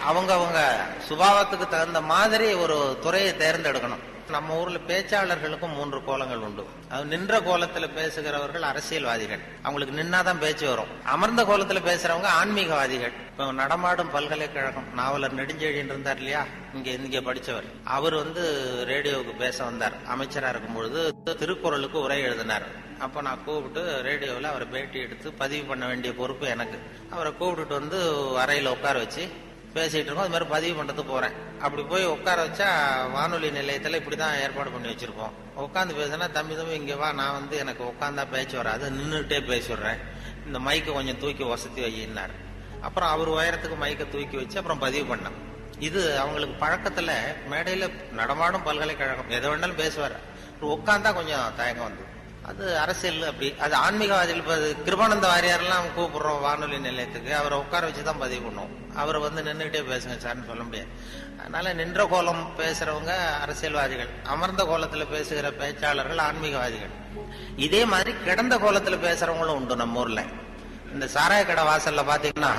அவங்க அவங்க சுபாவத்துக்கு தகுந்த மாதிரி ஒரு துறையை தேர்ந்தெடுக்கணும் நம்ம ஊர்ல பேச்சாளர்களுக்கும் மூன்று கோலங்கள் உண்டு அது நின்ற கோலத்துல பேசுகிறவர்கள் அரசியல்வாதிகள் அவங்களுக்கு நின்னாதான் பேச்சு வரும் அமர்ந்த கோலத்துல பேசுறவங்க ஆன்மீகவாதிகள் இப்ப நடமாடும் பல்கலைக்கழகம் நாவலர் நெடுஞ்செழியன் இருந்தார் இல்லையா இங்க இங்க படிச்சவர் அவர் வந்து ரேடியோவுக்கு பேச வந்தார் அமைச்சரா இருக்கும் பொழுது திருக்குறளுக்கு உரை எழுதினார் அப்ப நான் கூப்பிட்டு ரேடியோவில் அவரை பேட்டி எடுத்து பதிவு பண்ண வேண்டிய பொறுப்பு எனக்கு அவரை கூப்பிட்டுட்டு வந்து அறையில உட்கார வச்சு பேசிட்டு இருக்கோம் அது மாதிரி பதிவு பண்றது போறேன் அப்படி போய் உட்கார வச்சா வானொலி நிலையத்துல இப்படிதான் ஏற்பாடு பண்ணி வச்சிருப்போம் உட்காந்து பேசினா தம்பி தம்பி இங்க வா நான் வந்து எனக்கு உட்காந்தா பேச்சு வராது நின்றுட்டே பேசிடுறேன் இந்த மைக்கை கொஞ்சம் தூக்கி வசதி வையினார் அப்புறம் அவர் உயரத்துக்கு மைக்கை தூக்கி வச்சு அப்புறம் பதிவு பண்ணேன் இது அவங்களுக்கு பழக்கத்துல மேடையில நடமாடும் பல்கலைக்கழகம் எதை வேணாலும் பேசுவார் உட்காந்தா கொஞ்சம் தயக்கம் வந்து அது அரசியல் அப்படி அது ஆன்மீகவாதிகள் இப்ப அது கிருபானந்த வாரியாரெல்லாம் கூப்பிடுறோம் வானொலி நிலையத்துக்கு அவரை உட்கார வச்சு தான் பதிவு பண்ணுவோம் அவரை வந்து நின்றுகிட்டே பேசுங்க சார்னு சொல்ல முடியாது அதனால நின்ற கோலம் பேசுறவங்க அரசியல்வாதிகள் அமர்ந்த கோலத்துல பேசுகிற பேச்சாளர்கள் ஆன்மீகவாதிகள் இதே மாதிரி கிடந்த கோலத்துல பேசுறவங்களும் உண்டு நம்ம ஊர்ல இந்த சாராய கடை வாசல்ல பாத்தீங்கன்னா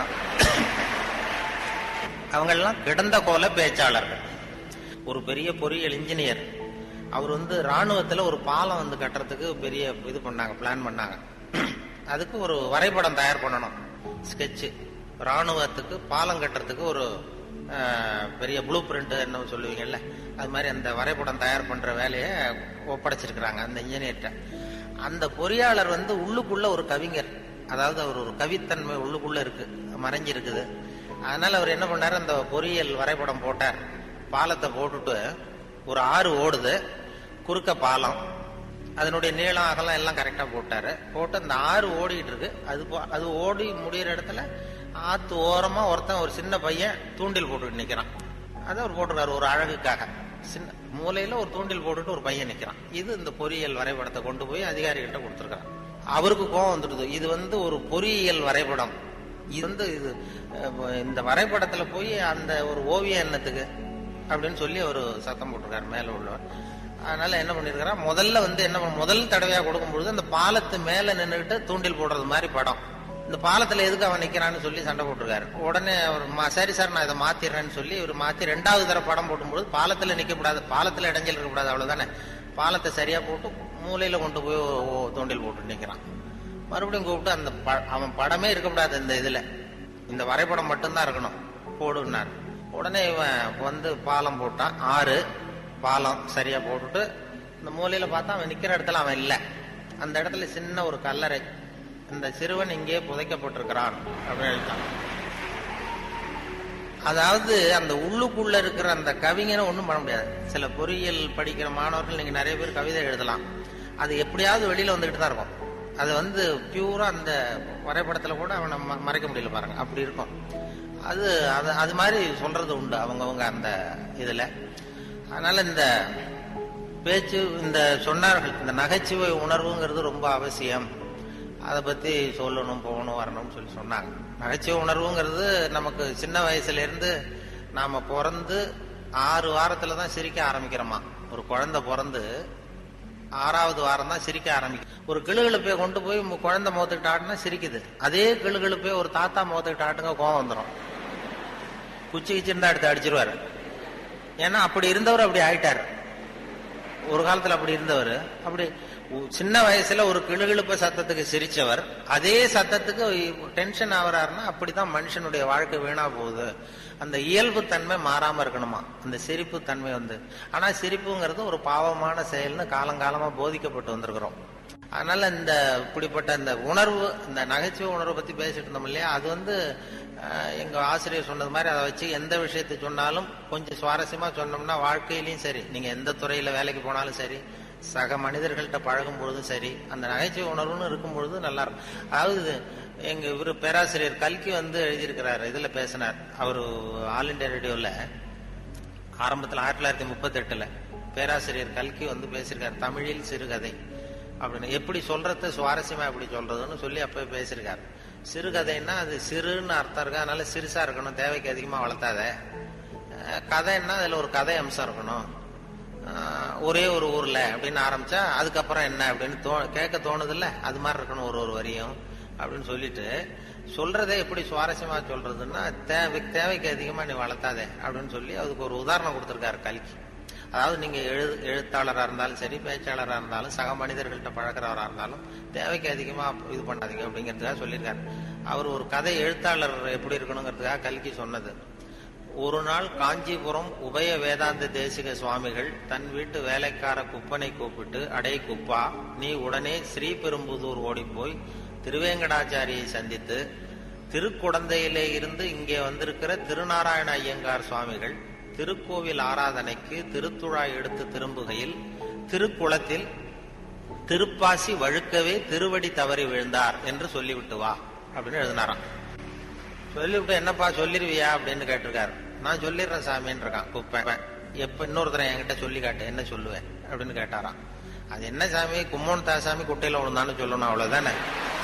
அவங்கெல்லாம் கிடந்த கோல பேச்சாளர்கள் ஒரு பெரிய பொறியியல் இன்ஜினியர் அவர் வந்து ராணுவத்துல ஒரு பாலம் வந்து கட்டுறதுக்கு பெரிய இது பண்ணாங்க பிளான் பண்ணாங்க அதுக்கு ஒரு வரைபடம் தயார் பண்ணணும் ஸ்கெட்ச் ராணுவத்துக்கு பாலம் கட்டுறதுக்கு ஒரு அஹ், பெரிய ப்ளூ பிரிண்ட் என்ன சொல்லுவீங்கல்ல அது மாதிரி அந்த வரைபடம் தயார் பண்ற வேலையை ஒப்படைச்சிருக்கிறாங்க அந்த இன்ஜினியர்கிட்ட அந்த பொறியாளர் வந்து உள்ளுக்குள்ள ஒரு கவிஞர் அதாவது அவர் ஒரு கவித்தன்மை உள்ளுக்குள்ள இருக்கு மறைஞ்சிருக்குது அதனால அவர் என்ன பண்ணாரு அந்த பொறியியல் வரைபடம் போட்டார் பாலத்தை போட்டுட்டு ஒரு ஆறு ஓடுது குறுக்க பாலம் அதனுடைய நீளம் அகலம் எல்லாம் கரெக்டா போட்டாரு போட்டு அந்த ஆறு ஓடிட்டு இருக்கு அது போ- அது ஓடி முடியிற இடத்துல ஆத்து ஓரமா ஒருத்தன் ஒரு சின்ன பையன் தூண்டில் போட்டுட்டு நிக்கிறான் அதை அவர் போட்டிருக்காரு ஒரு அழகுக்காக சின்ன மூலையில ஒரு தூண்டில் போட்டுட்டு ஒரு பையன் நிக்கிறான் இது இந்த பொறியியல் வரைபடத்தை கொண்டு போய் அதிகாரிகிட்ட கொடுத்துருக்கான் அவருக்கு கோவம் வந்துடுது இது வந்து ஒரு பொறியியல் வரைபடம் இது வந்து இது அஹ், இந்த வரைபடத்துல போய் அந்த ஒரு ஓவியம் என்னத்துக்கு அப்படின்னு சொல்லி ஒரு சத்தம் போட்டிருக்காரு மேல உள்ளவர் அதனால என்ன பண்ணிருக்காரா முதல்ல வந்து என்ன பண்ண- முதல் தடவையா கொடுக்கும்பொழுது அந்த பாலத்து மேல நின்னுகிட்டு தூண்டில் போடுறது மாதிரி படம் இந்த பாலத்துல எதுக்கு அவன் நிக்கிறான்னு சொல்லி சண்டை போட்டிருக்காரு உடனே அவர் "மா, சரி சார் நான் இதை மாத்திடுறேன்னு சொல்லி இவர் மாத்தி ரெண்டாவது தடவை படம் போடும்போது பாலத்துல நிக்கக்கூடாது பாலத்துல இடைஞ்சல் இருக்கக்கூடாது அவ்வளவுதானே பாலத்தை சரியா போட்டு மூலையில கொண்டு போய் ஓ- ஓ- தூண்டில் போட்டு நிக்கிறான் மறுபடியும் கூப்பிட்டு அந்த ப- அவன் படமே இருக்கக்கூடாது இந்த இதுல இந்த வரைபடம் மட்டும்தான் இருக்கணும் போடுனார் உடனே இவன் வந்து பாலம் போட்டான் ஆறு பாலம் சரியா போட்டுட்டு இந்த மூலையில பார்த்தா அவன் நிக்கிற இடத்துல அவன் இல்ல அந்த இடத்துல சின்ன ஒரு கல்லறை இந்த சிறுவன் இங்கே புதைக்கப்பட்டிருக்கிறான் அப்படின்னு எழுதிட்டான் அதாவது அந்த உள்ளுக்குள்ள இருக்கிற அந்த கவிஞனை ஒண்ணும் பண்ண முடியாது சில பொறியியல் படிக்கிற மாணவர்கள் நீங்க நிறைய பேர் கவிதை எழுதலாம் அது எப்படியாவது வெளியில வந்துகிட்டு தான் இருக்கும் அது வந்து பியூரா அந்த வரைபடத்துல கூட அவனை ம- மறைக்க முடியல பாருங்க அப்படி இருக்கும் அது அது அது மாதிரி சொல்றது உண்டு அவங்கவங்க அந்த இதுல அதனால இந்த பேச்சு இந்த சொன்னார்கள் இந்த நகைச்சுவை உணர்வுங்கிறது ரொம்ப அவசியம் அதை பத்தி சொல்லணும் போகணும் வரணும்னு சொல்லி சொன்னாங்க நகைச்சுவை உணர்வுங்கிறது நமக்கு சின்ன வயசுல இருந்து நாம பிறந்து ஆறு வாரத்துல தான் சிரிக்க ஆரம்பிக்கிறோமா ஒரு குழந்தை பிறந்து ஆறாவது வாரம் தான் சிரிக்க ஆரம்பிக்கும் ஒரு கிளுகிழப்பை கொண்டு போய் மு- குழந்தை முகத்துக்கிட்ட ஆட்டுனா சிரிக்குது அதே கிளுகிழப்பை ஒரு தாத்தா முகத்துக்கிட்ட ஆட்டுங்க கோவம் வந்துடும் குச்சி கிச்சி இருந்தா எடுத்து அடிச்சிருவாரு ஏன்னா அப்படி இருந்தவர் அப்படி ஆயிட்டாரு ஒரு காலத்துல அப்படி இருந்தவர் அப்படி உ- சின்ன வயசுல ஒரு கிளுகிழுப்பு சத்தத்துக்கு சிரிச்சவர் அதே சத்தத்துக்கு டென்ஷன் ஆவறாருன்னா அப்படிதான் மனுஷனுடைய வாழ்க்கை வீணா போகுது அந்த இயல்பு தன்மை மாறாம இருக்கணுமா அந்த சிரிப்பு தன்மை வந்து ஆனா சிரிப்புங்கிறது ஒரு பாவமான செயல்னு காலங்காலமா போதிக்கப்பட்டு வந்திருக்கிறோம் அதனால இந்த இப்படிப்பட்ட இந்த உணர்வு இந்த நகைச்சுவை உணர்வை பத்தி பேசிட்டு இருந்தோம் இல்லையா அது வந்து அஹ், எங்க ஆசிரியர் சொன்னது மாதிரி அதை வச்சு எந்த விஷயத்தை சொன்னாலும் கொஞ்சம் சுவாரஸ்யமா சொன்னோம்னா வாழ்க்கையிலயும் சரி நீங்க எந்த துறையில வேலைக்கு போனாலும் சரி சக மனிதர்கள்ட்ட பழகும் பொழுதும் சரி அந்த நகைச்சுவை உணர்வுன்னு இருக்கும் பொழுது நல்லா இருக்கும் அதாவது எங்க இவரு பேராசிரியர் கல்கி வந்து எழுதியிருக்கிறாரு இதுல பேசினார் அவரு ஆல் இண்டியா ரேடியோல ஆரம்பத்தில் ஆயிரத்தி தொள்ளாயிரத்தி முப்பத்தி எட்டுல பேராசிரியர் கல்கி வந்து பேசியிருக்காரு தமிழில் சிறுகதை அப்படின்னு எப்படி சொல்றத சுவாரஸ்யமா எப்படி சொல்றதுன்னு சொல்லி அப்ப பேசியிருக்காரு சிறுகதைன்னா அது சிறுன்னு அர்த்தம் இருக்கு அதனால சிறுசா இருக்கணும் தேவைக்கு அதிகமா வளர்த்தாத அஹ் கதைன்னா அதுல ஒரு கதை அம்சம் இருக்கணும் அஹ் ஒரே ஒரு ஊர்ல அப்படின்னு ஆரம்பிச்சா அதுக்கப்புறம் என்ன அப்படின்னு தோ கேட்க தோணுது இல்ல அது மாதிரி இருக்கணும் ஒரு ஒரு வரியும் அப்படின்னு சொல்லிட்டு சொல்றதே எப்படி சுவாரஸ்யமா சொல்றதுன்னா தேவை தேவைக்கு அதிகமா நீ வளர்த்தாதே அப்படின்னு சொல்லி அதுக்கு ஒரு உதாரணம் கொடுத்திருக்காரு கல்கி அதாவது நீங்க எழு எழுத்தாளராக இருந்தாலும் சரி பேச்சாளராக இருந்தாலும் சக மனிதர்கள்ட்ட பழக்கிறவராக இருந்தாலும் தேவைக்கு அதிகமா இது பண்ணாதீங்க அப்படிங்கிறதுக்காக சொல்லியிருக்காரு அவர் ஒரு கதை எழுத்தாளர் எப்படி இருக்கணுங்கிறதுக்காக கல்கி சொன்னது ஒரு நாள் காஞ்சிபுரம் உபய வேதாந்த தேசிக சுவாமிகள் தன் வீட்டு வேலைக்கார குப்பனை கூப்பிட்டு அடே குப்பா நீ உடனே ஸ்ரீபெரும்புதூர் ஓடிப்போய் திருவேங்கடாச்சாரியை சந்தித்து திருக்குடந்தையிலே இருந்து இங்கே வந்திருக்கிற திருநாராயண ஐயங்கார் சுவாமிகள் திருக்கோவில் ஆராதனைக்கு திருத்துழாய் எடுத்து திரும்புகையில் திருக்குளத்தில் திருப்பாசி வழுக்கவே திருவடி தவறி விழுந்தார் என்று சொல்லிவிட்டு வா அப்படின்னு எழுதினாராம் சொல்லிவிட்டு என்னப்பா சொல்லிருவியா அப்படின்னு கேட்டிருக்காரு நான் சொல்லிடுறேன் சாமின்னு இருக்கான் குப்பை எப்ப இன்னொருத்தரை என்கிட்ட சொல்லி காட்டு என்ன சொல்லுவேன் அப்படின்னு கேட்டாராம் அது என்ன சாமி கும்மோன் தாசாமி குட்டையில விழுந்தான்னு சொல்லணும் அவ்வளவுதானே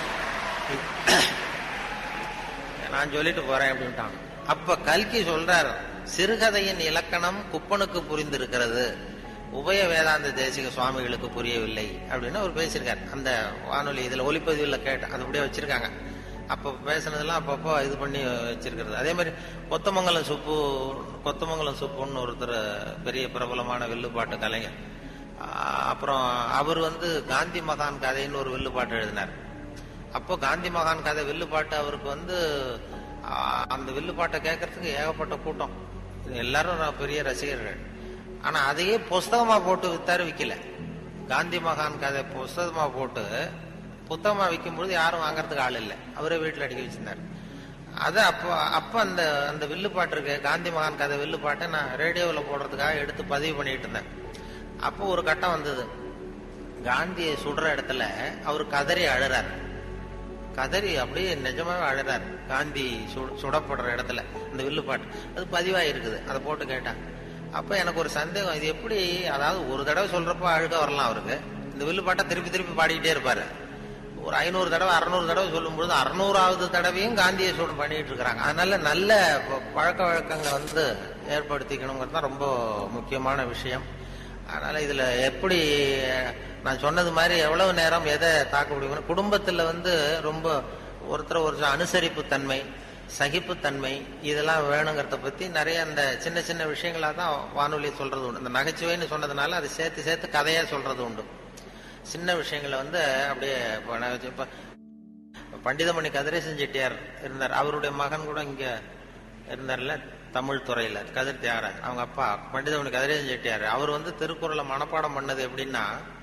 நான் சொல்லிட்டு போறேன் அப்படின்ட்டான் அப்ப கல்கி சொல்றார் சிறுகதையின் இலக்கணம் குப்பனுக்கு புரிந்திருக்கிறது உபய வேதாந்த தேசிக சுவாமிகளுக்கு புரியவில்லை அப்படின்னு அவர் பேசியிருக்கார் அந்த வானொலி இதுல ஒளிப்பதிவில் கேட்டு அது அப்படியே வச்சிருக்காங்க அப்ப பேசுனதெல்லாம் அப்பப்போ இது பண்ணி வச்சிருக்கிறது அதே மாதிரி கொத்தமங்கலம் சுப்பு கொத்தமங்கலம் சுப்புன்னு ஒருத்தர் பெரிய பிரபலமான வில்லுப்பாட்டு கலைஞர் ஆஹ் அப்புறம் அவர் வந்து காந்தி மகான் கதைன்னு ஒரு வில்லுப்பாட்டு எழுதினார் அப்போ காந்தி மகான் கதை வில்லுப்பாட்டு அவருக்கு வந்து ஆஹ் அந்த வில்லுப்பாட்டை கேட்கறதுக்கு ஏகப்பட்ட கூட்டம் எல்லாரும் நான் பெரிய ரசிகர்கள் ஆனா அதையே புஸ்தகமா போட்டு வித்தாரு விக்கல காந்தி மகான் கதை புஸ்தகமா போட்டு புத்தகமா விற்கும்பொழுது யாரும் வாங்குறதுக்கு ஆள் இல்லை அவரே வீட்டில் அடிக்க வச்சிருந்தாரு அது அப்போ அப்போ அந்த அந்த வில்லுப்பாட்டு இருக்கு காந்தி மகான் கதை வில்லுப்பாட்டை நான் ரேடியோவில் போடுறதுக்காக எடுத்து பதிவு பண்ணிட்டு இருந்தேன் அப்போ ஒரு கட்டம் வந்தது காந்தியை சுடுற இடத்துல அவர் கதறி அழுறார் கதறி அப்படியே நிஜமாவே அழுறார் காந்தி சு- சுடப்படுற இடத்துல இந்த வில்லுப்பாட்டு அது பதிவாயிருக்குது அதை போட்டு கேட்டான் அப்ப எனக்கு ஒரு சந்தேகம் இது எப்படி அதாவது ஒரு தடவை சொல்றப்ப அழுக வரலாம் அவருக்கு இந்த வில்லுப்பாட்டை திருப்பி திருப்பி பாடிக்கிட்டே இருப்பாரு ஒரு ஐநூறு தடவை அறுநூறு தடவை சொல்லும்பொழுது அறுநூறாவது தடவையும் காந்தியை சூடு பண்ணிட்டு இருக்கிறாங்க அதனால நல்ல ப- பழக்க வழக்கங்களை வந்து ஏற்படுத்திக்கணுங்கிறது தான் ரொம்ப முக்கியமான விஷயம் அதனால இதுல எப்படி நான் சொன்னது மாதிரி எவ்வளவு நேரம் எதை தாக்க முடியும் குடும்பத்துல வந்து ரொம்ப ஒருத்தர் ஒரு அனுசரிப்பு தன்மை சகிப்புத்தன்மை இதெல்லாம் வேணுங்கிறத பத்தி நிறைய அந்த சின்ன சின்ன விஷயங்களா தான் வானொலி சொல்றது உண்டு இந்த நகைச்சுவைன்னு சொன்னதுனால அதை சேர்த்து சேர்த்து கதையா சொல்றது உண்டு சின்ன விஷயங்களை வந்து அப்படியே இப்ப நான் வச்சு- இப்ப பண்டிதமணி கதிரேசன் செட்டியார் இருந்தார் அவருடைய மகன் கூட இங்க இருந்தார்ல தமிழ் துறையில கதிர் தியாகராஜ் அவங்க அப்பா பண்டிதமணி கதிரேசன் செட்டியார் அவர் வந்து திருக்குறளை மனப்பாடம் பண்ணது எப்படின்னா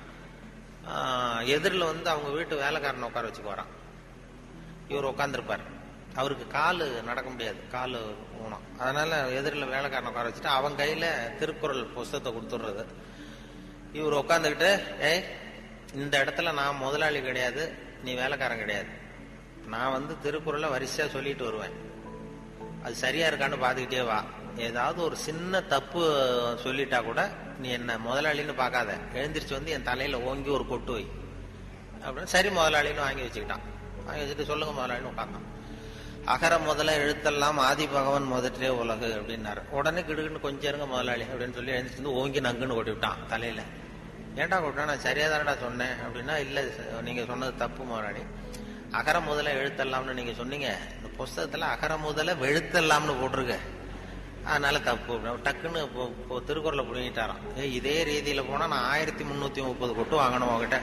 எதிரில் வந்து அவங்க வீட்டு வேலைக்காரனை உட்கார வச்சுக்குவாராம் இவர் உட்காந்துருப்பார் அவருக்கு காலு நடக்க முடியாது காலு ஊனம் அதனால எதிரில் வேலைக்காரனை உட்கார வச்சுட்டு அவன் கையில திருக்குறள் புஸ்தகத்தை கொடுத்துடுறது இவர் உட்காந்துக்கிட்டு ஏய் இந்த இடத்துல நான் முதலாளி கிடையாது நீ வேலைக்காரன் கிடையாது நான் வந்து திருக்குறளை வரிசையா சொல்லிட்டு வருவேன் அது சரியா இருக்கான்னு பார்த்துக்கிட்டே வா ஏதாவது ஒரு சின்ன தப்பு சொல்லிட்டா கூட நீ என்ன முதலாளின்னு பார்க்காத எழுந்திரிச்சு வந்து என் தலையில ஓங்கி ஒரு கொட்டு வை அப்படின்னு சரி முதலாளின்னு வாங்கி வச்சுக்கிட்டான் வாங்கி வச்சுட்டு சொல்லுங்க முதலாளின்னு உட்காந்தான் அகர முதல எழுத்தெல்லாம் ஆதி பகவன் முதற்றே உலகு அப்படின்னாரு உடனே கிடுக்குன்னு கொஞ்சம் இருங்க முதலாளி அப்படின்னு சொல்லி எழுந்திரிச்சு வந்து ஓங்கி நங்குன்னு கொட்டி விட்டான் தலையில ஏன்டா கொட்டினா நான் சரியா தானடா சொன்னேன் அப்படின்னா இல்ல நீங்க சொன்னது தப்பு முதலாளி அகர முதல எழுத்தெல்லாம்னு நீங்க சொன்னீங்க இந்த புஸ்தகத்துல அகர முதல வெழுத்தெல்லாம்னு போட்டிருக்கு அதனால தப்பு அப்படின்னு டக்குன்னு இப்போ இப்போ திருக்குறளை புடுங்கிட்டாராம் ஏய் இதே ரீதியில போனா நான் ஆயிரத்தி முன்னூத்தி முப்பது கொட்டு வாங்கணும் உங்ககிட்ட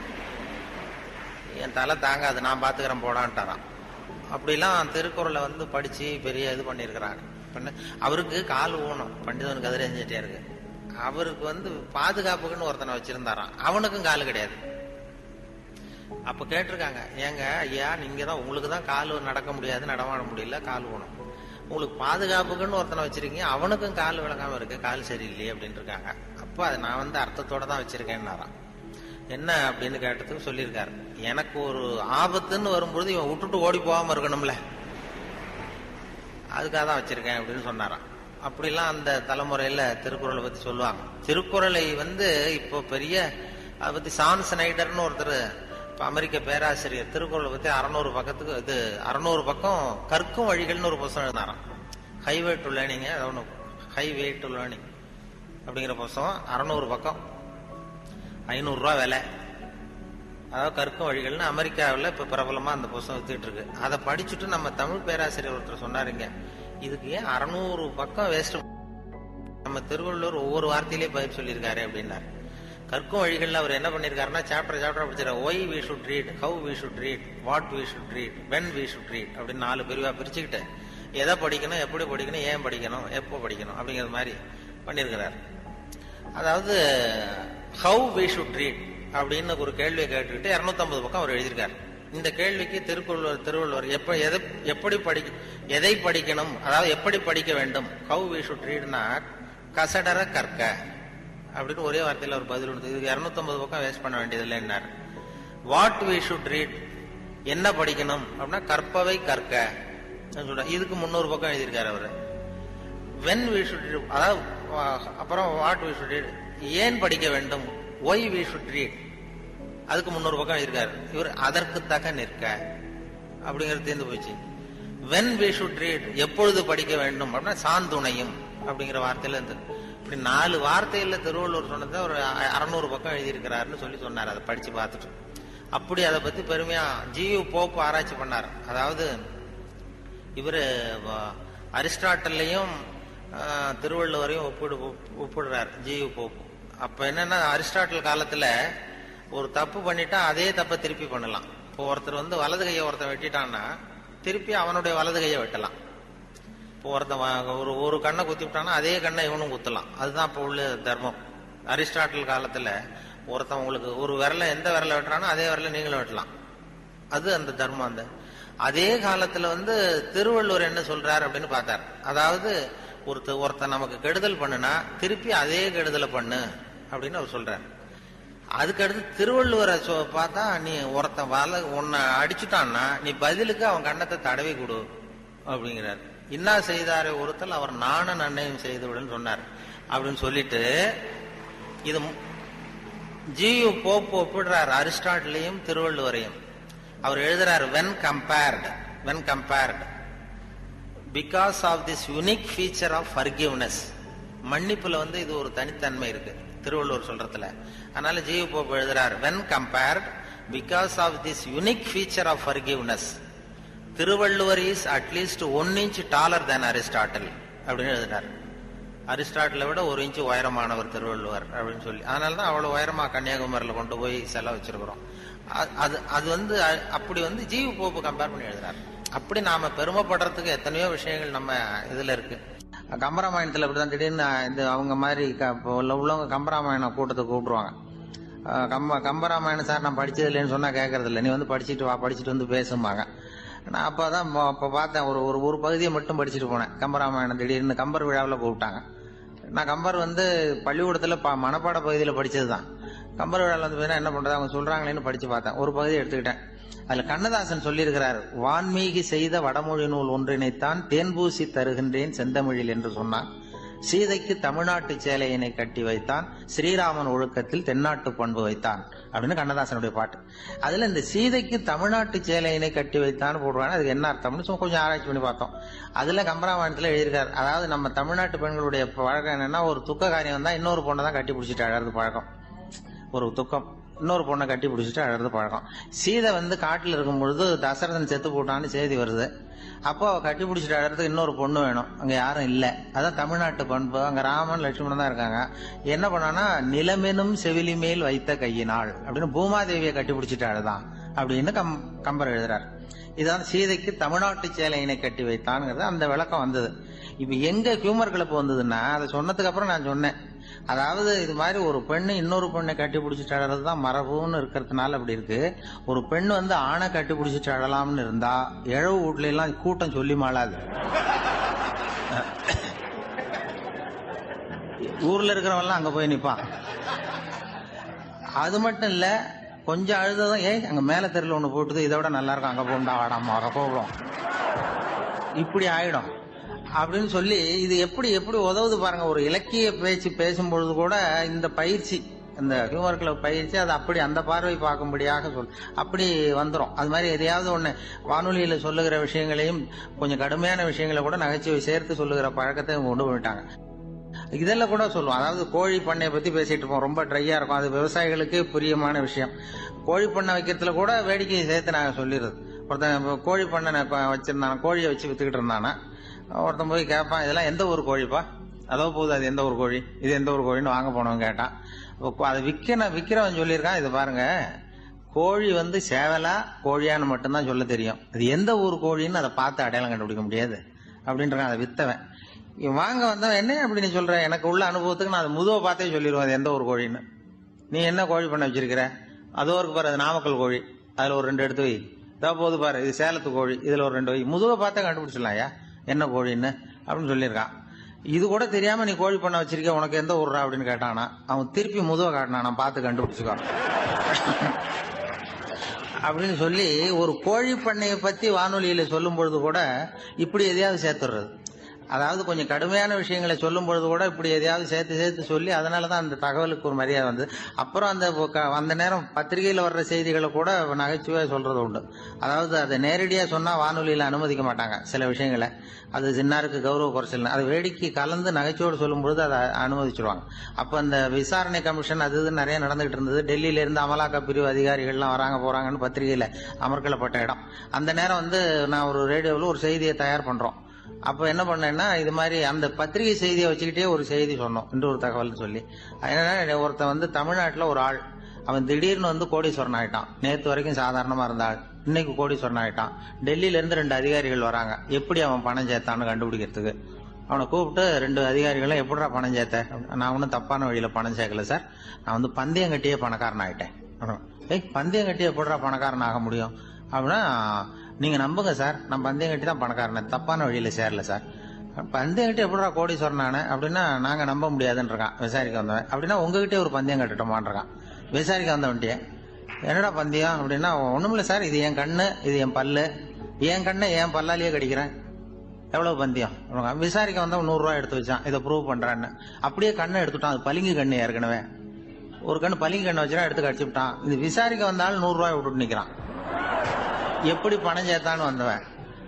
என் தலை தாங்காது நான் பாத்துக்கிறேன் போடான்ட்டாராம் அப்படிலாம் திருக்குறளை வந்து படிச்சு பெரிய இது பண்ணியிருக்கிறாங்க பண்ண அவருக்கு கால் ஊனம் பண்டிதன் கதிரை செஞ்சிட்டே அவருக்கு வந்து பாதுகாப்புக்குன்னு ஒருத்தனை வச்சிருந்தாராம் அவனுக்கும் கால் கிடையாது அப்ப கேட்டிருக்காங்க ஏங்க ஐயா நீங்க தான் உங்களுக்கு தான் கால் நடக்க முடியாது நடமாட முடியல கால் ஊனம் உங்களுக்கு பாதுகாப்புக்குன்னு ஒருத்தனை வச்சிருக்கீங்க அவனுக்கும் கால் விளங்காம இருக்கு கால் சரியில்லையே அப்படின்னு இருக்காங்க அப்ப அதை நான் வந்து அர்த்தத்தோட தான் வச்சிருக்கேன்னாராம் என்ன அப்படின்னு கேட்டதுக்கு சொல்லியிருக்காரு எனக்கு ஒரு ஆபத்துன்னு வரும்பொழுது இவன் விட்டுட்டு ஓடி போகாம இருக்கணும்ல அதுக்காக தான் வச்சிருக்கேன் அப்படின்னு சொன்னாராம் அப்படிலாம் அந்த தலைமுறையில திருக்குறளை பத்தி சொல்லுவாங்க திருக்குறளை வந்து இப்போ பெரிய அதை பத்தி சான் ஸ்னைடர்னு ஒருத்தர் இப்ப அமெரிக்க பேராசிரியர் திருக்குறளை பத்தி அறநூறு பக்கத்துக்கு இது அறநூறு பக்கம் கற்கும் வழிகள்னு ஒரு புத்தகம் எழுதினாராம் ஹைவே டு லேர்னிங் ஒன்று ஹைவே டு லேர்னிங் அப்படிங்கிற புத்தகம் அறநூறு பக்கம் ஐநூறு ரூபா விலை அதாவது கற்கும் வழிகள்னு அமெரிக்காவில் இப்ப பிரபலமா அந்த புஸ்தகம் வித்துட்டு இருக்கு அதை படிச்சுட்டு நம்ம தமிழ் பேராசிரியர் ஒருத்தர் சொன்னாருங்க இதுக்கு ஏன் அறுநூறு பக்கம் வேஸ்ட் நம்ம திருவள்ளுவர் ஒவ்வொரு வார்த்தையிலே பயிர் சொல்லியிருக்காரு அப்படின்னாரு கற்கும் வழிகள்ல அவர் என்ன பண்ணிருக்காருன்னா சாப்டர் சாப்டர் படிச்சிருக்காரு why we should read how we should read what we should read when we should read அப்படின்னு நாலு பிரிவா பிரிச்சுக்கிட்டு எதை படிக்கணும் எப்படி படிக்கணும் ஏன் படிக்கணும் எப்போ படிக்கணும் அப்படிங்கிற மாதிரி பண்ணியிருக்கிறார் அதாவது ஹவு வி ஷுட் ரீட் அப்படின்னு ஒரு கேள்வியை கேட்டுக்கிட்டு 250 பக்கம் அவர் எழுதியிருக்காரு இந்த கேள்விக்கு திருக்குறள் திருவள்ளுவர் எப்ப எதை எப்படி படி எதை படிக்கணும் அதாவது எப்படி படிக்க வேண்டும் ஹவு வி ஷுட் ரீட்னா கசடர கற்க அப்படின்னு ஒரே வார்த்தையில் ஒரு பதில் கொடுத்து இதுக்கு 250 பக்கம் வேஸ்ட் பண்ண வேண்டியது இல்லைன்னாரு வாட் வி ஷுட் ரீட் என்ன படிக்கணும் அப்படின்னா கற்பவை கற்க சொல்ற இதுக்கு முன்னூறு பக்கம் எழுதியிருக்காரு அவரு வென் வி ஷுட் அதாவது அஹ், அப்புறம் வாட் வி ஷுட் ரீட் ஏன் படிக்க வேண்டும் ஒய் வி ஷுட் ரீட் அதுக்கு முன்னூறு பக்கம் எழுதியிருக்காரு இவர் அதற்கு தக நிற்க அப்படிங்கிறது தீர்ந்து போச்சு வென் வி ஷுட் ரீட் எப்பொழுது படிக்க வேண்டும் அப்படின்னா சாந்துணையும் அப்படிங்கிற வார்த்தையில இருந்து இப்படி நாலு வார்த்தையில திருவள்ளுவர் சொன்னதை ஒரு அ- அறநூறு பக்கம் எழுதியிருக்கிறாருன்னு சொல்லி சொன்னார் அதை படிச்சு பார்த்துட்டு அப்படி அதை பத்தி பெருமையா ஜியு போப் ஆராய்ச்சி பண்ணார் அதாவது இவரு வ- அரிஸ்டாட்டிலையும் ஆஹ், திருவள்ளுவரையும் ஒப்பிடு ஒப்பிடுறார் ஜியு போப் அப்ப என்னன்னா அரிஸ்டாட்டில் காலத்துல ஒரு தப்பு பண்ணிட்டா அதே தப்பை திருப்பி பண்ணலாம் இப்போ ஒருத்தர் வந்து வலது கையை ஒருத்தன் வெட்டிட்டான்னா திருப்பி அவனுடைய வலது கையை வெட்டலாம் இப்போ ஒருத்தன் வ- ஒரு ஒரு கண்ணை குத்தி விட்டான்னா அதே கண்ணை இவனும் குத்தலாம் அதுதான் இப்போ உள்ள தர்மம் அரிஸ்டாட்டில் காலத்துல ஒருத்தன் உங்களுக்கு ஒரு விரலை எந்த விரலை வெட்டுறானோ அதே விரலை நீங்களும் வெட்டலாம் அது அந்த தர்மம் அந்த அதே காலத்துல வந்து திருவள்ளுவர் என்ன சொல்றாரு அப்படின்னு பார்த்தார் அதாவது ஒருத்த ஒருத்தன் நமக்கு கெடுதல் பண்ணுனா திருப்பி அதே கெடுதலை பண்ணு அப்படின்னு அவர் சொல்றாரு அதுக்கடுத்து திருவள்ளுவரை சொ- பார்த்தா நீ ஒருத்தன் வல உன்னை அடிச்சுட்டான்னா நீ பதிலுக்கு அவன் கண்ணத்தை தடவி கொடு அப்படிங்கிறார் இன்னா செய்தாரே ஒருத்தல் அவர் நானும் நன்னையும் செய்து விடுன்னு சொன்னார் அப்படின்னு சொல்லிட்டு இது மு- ஜியு போப் ஒப்பிடுறார் அரிஸ்டாட்டிலையும் திருவள்ளுவரையும் அவர் எழுதுறார் when compared when compared because of this unique feature of forgiveness மன்னிப்புல வந்து இது ஒரு தனித்தன்மை இருக்கு திருவள்ளுவர் சொல்றதுல அதனால ஜியு போப் எழுதுறார் when compared because of this unique feature of forgiveness Thiruvalluvar is at least one inch taller than Aristotle அப்படின்னு எழுதினார் அரிஸ்டாட்டிலை விட ஒரு இன்ச்சு உயரமானவர் திருவள்ளுவர் அப்படின்னு சொல்லி அதனால தான் அவ்வளவு உயரமா கன்னியாகுமரியில் கொண்டு போய் சிலை வச்சிருக்கிறோம் அ- அது அது வந்து அ- அப்படி வந்து ஜீவ போப்பு கம்பேர் பண்ணி எழுதுறாரு அப்படி நாம பெருமைப்படுறதுக்கு எத்தனையோ விஷயங்கள் நம்ம இதுல இருக்கு கம்பராமாயணத்துல இப்படிதான் திடீர்னு இந்த அவங்க மாதிரி க- இப்போ உள்ள- உள்ளவங்க கம்பராமாயண கூட்டத்தை கூப்பிடுவாங்க அஹ் கம்ப கம்பராமாயணம் சார் நான் படிச்சது இல்லைன்னு சொன்னா கேட்கறது இல்லை நீ வந்து படிச்சுட்டு வா படிச்சுட்டு வந்து பேசும்பாங்க நான் அப்பதான் மொ- அப்ப பார்த்தேன் ஒரு ஒரு ஒரு பகுதியை மட்டும் படிச்சுட்டு போனேன் கம்பராமாயணம் திடீர்னு கம்பர் விழாவில் கூப்பிட்டாங்க நான் கம்பர் வந்து பள்ளிக்கூடத்துல ப- மனப்பாட பகுதியில் படிச்சது தான் கம்பர் விழாவில் வந்து பார்த்தீங்கன்னா என்ன பண்றது அவங்க சொல்றாங்களேன்னு படிச்சு பார்த்தேன் ஒரு பகுதி எடுத்துக்கிட்டேன் அதுல கண்ணதாசன் சொல்லியிருக்கிறார் வான்மீகி செய்த வடமொழி நூல் ஒன்றினைத்தான் தேன்பூசி தருகின்றேன் செந்தமிழில் என்று சொன்னான் சீதைக்கு தமிழ்நாட்டு சேலையினை கட்டி வைத்தான் ஸ்ரீராமன் ஒழுக்கத்தில் தென்னாட்டு பண்பு வைத்தான் அப்படின்னு கண்ணதாசனுடைய பாட்டு அதுல இந்த சீதைக்கு தமிழ்நாட்டு சேலையினை கட்டி வைத்தான் போடுவாங்க அதுக்கு என்ன அர்த்தம்னு சும்மா கொஞ்சம் ஆராய்ச்சி பண்ணி பார்த்தோம் அதுல கம்பராமாயணத்துல எழுதியிருக்காரு அதாவது நம்ம தமிழ்நாட்டு பெண்களுடைய பழக்கம் என்னன்னா ஒரு துக்க காரியம் வந்தா இன்னொரு பொண்ணை தான் கட்டி பிடிச்சிட்டு அழறது பழக்கம் ஒரு துக்கம் இன்னொரு பொண்ணை கட்டி பிடிச்சிட்டு அழறது பழக்கம் சீதை வந்து காட்டுல இருக்கும் பொழுது தசரதன் செத்து போட்டான்னு செய்தி வருது அப்போ அவ கட்டி பிடிச்சிட்டு அழறதுக்கு இன்னொரு பொண்ணு வேணும் அங்க யாரும் இல்ல அதான் தமிழ்நாட்டு பண்பு அங்க ராமன் லட்சுமணன் தான் இருக்காங்க என்ன பண்ணானா நிலமெனும் செவிலி மேல் வைத்த கையினாள் அப்படின்னு பூமாதேவியை கட்டி பிடிச்சிட்டு அழுதான் அப்படின்னு கம் கம்பர் எழுதுறார் இதான் சீதைக்கு தமிழ்நாட்டு சேலையினை கட்டி வைத்தான்ங்கிறது அந்த விளக்கம் வந்தது இப்ப எங்க ஹியூமர் கிளப் வந்ததுன்னா அதை சொன்னதுக்கு அப்புறம் நான் சொன்னேன் அதாவது இது மாதிரி ஒரு பெண்ணு இன்னொரு பெண்ணை கட்டி பிடிச்சிட்டு அழறது தான் மரபுன்னு இருக்கிறதுனால அப்படி இருக்கு ஒரு பெண் வந்து ஆணை கட்டி பிடிச்சிட்டு அழலாம்னு இருந்தா இழவு வீட்ல எல்லாம் கூட்டம் சொல்லி மாளாது ஊர்ல இருக்கிறவன்லாம் அங்க போய் நிப்பான் அது மட்டும் இல்ல கொஞ்சம் அழுததும் ஏய் அங்க மேல தெருல ஒண்ணு போட்டுது இதை விட நல்லா இருக்கும் அங்க போண்டா வாடாம வர போகிறோம் இப்படி ஆயிடும் அப்படின்னு சொல்லி இது எப்படி எப்படி உதவுது பாருங்க ஒரு இலக்கிய பேச்சு பேசும்பொழுது கூட இந்த பயிற்சி இந்த ஹியூமர் கிளப் பயிற்சி அது அப்படி அந்த பார்வை பார்க்கும்படியாக சொல் அப்படி வந்துரும் அது மாதிரி எதையாவது ஒண்ணு வானொலியில சொல்லுகிற விஷயங்களையும் கொஞ்சம் கடுமையான விஷயங்களை கூட நகைச்சுவை சேர்த்து சொல்லுகிற பழக்கத்தை இவங்க கொண்டு போயிட்டாங்க இதெல்லாம் கூட சொல்லுவோம் அதாவது கோழி பண்ணையை பத்தி பேசிட்டு இருப்போம் ரொம்ப ட்ரையா இருக்கும் அது விவசாயிகளுக்கு பிரியமான விஷயம் கோழி பண்ணை வைக்கிறதுல கூட வேடிக்கையை சேர்த்து நாங்கள் சொல்லிடுறது ஒருத்தன் இப்ப கோழி பண்ணை நான் இப்ப வச்சிருந்தானா கோழியை வச்சு வித்துக்கிட்டு இருந்தானா ஒருத்தன் போய் கேட்பான் இதெல்லாம் எந்த ஊர் கோழிப்பா அதோ போகுது அது எந்த ஊர் கோழி இது எந்த ஊர் கோழின்னு வாங்க போனவன் கேட்டான் அப்போ அதை விற்க விற்கிறவன் சொல்லியிருக்கான் இது பாருங்க கோழி வந்து சேவலா கோழியான்னு மட்டும்தான் சொல்ல தெரியும் அது எந்த ஊர் கோழின்னு அதை பார்த்து அடையாளம் கண்டுபிடிக்க முடியாது அப்படின்றான் அதை வித்தவன் இவன் வாங்க வந்தவன் என்ன அப்படின்னு சொல்ற எனக்கு உள்ள அனுபவத்துக்கு நான் அதை முதுவை பார்த்தே சொல்லிடுவேன் அது எந்த ஊர் கோழின்னு நீ என்ன கோழி பண்ண வச்சிருக்கிற அதோ இருக்கு பாரு அது நாமக்கல் கோழி அதுல ஒரு ரெண்டு எடுத்து வை இதோ போது பாரு இது சேலத்து கோழி இதுல ஒரு ரெண்டு வை முதுவை பார்த்தே கண்டுபிடிச்சிடலாம் ஐயா என்ன கோழின்னு அப்படின்னு சொல்லியிருக்கான் இது கூட தெரியாம நீ கோழி பண்ண வச்சிருக்க உனக்கு எந்த ஊர்ரா அப்படின்னு கேட்டானா அவன் திருப்பி முதுவை காட்டினான் நான் பார்த்து கண்டுபிடிச்சுக்கோ அப்படின்னு சொல்லி ஒரு கோழி பண்ணையை பத்தி வானொலியில சொல்லும் பொழுது கூட இப்படி எதையாவது சேர்த்துடுறது அதாவது கொஞ்சம் கடுமையான விஷயங்களை சொல்லும் பொழுது கூட இப்படி எதையாவது சேர்த்து சேர்த்து சொல்லி அதனால தான் அந்த தகவலுக்கு ஒரு மரியாதை வந்து அப்புறம் அந்த க- அந்த நேரம் பத்திரிகையில் வர்ற செய்திகளை கூட நகைச்சுவையாக சொல்றது உண்டு அதாவது அதை நேரடியாக சொன்னால் வானொலியில் அனுமதிக்க மாட்டாங்க சில விஷயங்களை அது சின்னாருக்கு கௌரவ குறைச்சல் அது வேடிக்கை கலந்து நகைச்சுவோடு சொல்லும் பொழுது அதை அனுமதிச்சிருவாங்க அப்போ அந்த விசாரணை கமிஷன் அது இது நிறைய நடந்துகிட்டு இருந்தது டெல்லியில இருந்து அமலாக்க பிரிவு அதிகாரிகள்லாம் வராங்க போறாங்கன்னு பத்திரிகையில் அமர்க்கலப்பட்ட இடம் அந்த நேரம் வந்து நான் ஒரு ரேடியோவில் ஒரு செய்தியை தயார் பண்றோம் அப்போ என்ன பண்ணேன்னா இது மாதிரி அந்த பத்திரிகை செய்தியை வச்சுக்கிட்டே ஒரு செய்தி சொன்னோம் இன்னொரு ஒரு தகவல்னு சொல்லி என்னன்னா ஒருத்தன் வந்து தமிழ்நாட்டில் ஒரு ஆள் அவன் திடீர்னு வந்து கோடீஸ்வரன் ஆயிட்டான் நேத்து வரைக்கும் சாதாரணமா இருந்த ஆள் இன்னைக்கு கோடீஸ்வரன் ஆயிட்டான் டெல்லியில இருந்து ரெண்டு அதிகாரிகள் வராங்க எப்படி அவன் பணம் சேர்த்தான்னு கண்டுபிடிக்கிறதுக்கு அவனை கூப்பிட்டு ரெண்டு அதிகாரிகளும் எப்படிடா பணம் சேர்த்த நான் ஒன்றும் தப்பான வழியில பணம் சேர்க்கல சார் நான் வந்து பந்தயம் கட்டியே பணக்காரன் ஆயிட்டேன் அப்படின்னா, ஏய் பந்தயம் கட்டி எப்படிடா பணக்காரன் ஆக முடியும் அப்படின்னா நீங்க நம்புங்க சார் நான் பந்தயம் கட்டி தான் பணக்காரன் தப்பான வழியில சேரல சார் பந்தயம் கட்டி எப்படிடா கோடீஸ்வரன் நானு அப்படின்னா நாங்க நம்ப முடியாதுன்றான் விசாரிக்க வந்தவன் அப்படின்னா உங்ககிட்டயே ஒரு பந்தயம் கட்டட்டுமான்றான் விசாரிக்க வந்தவன்ட்டியே என்னடா பந்தயம் அப்படின்னா ஒண்ணுமில்ல சார் இது என் கண்ணு இது என் பல்லு என் கண்ணை என் பல்லாலேயே கடிக்கிறேன் எவ்வளவு பந்தயம் அப்படின்னா, விசாரிக்க வந்தவன் நூறு ரூபாய் எடுத்து வச்சான் இதை ப்ரூவ் பண்றான்னு அப்படியே கண்ணை எடுத்துட்டான் அது பளிங்கு கண்ணு ஏற்கனவே ஒரு கண்ணு பளிங்கு கண்ணை வச்சுட்டா எடுத்து கடிச்சு விட்டான் இது விசாரிக்க வந்தாலும் நூறு ரூபாய் விட்டுட்டு நிக்கிறான் எப்படி பணம் சேர்த்தான்னு வந்தவன்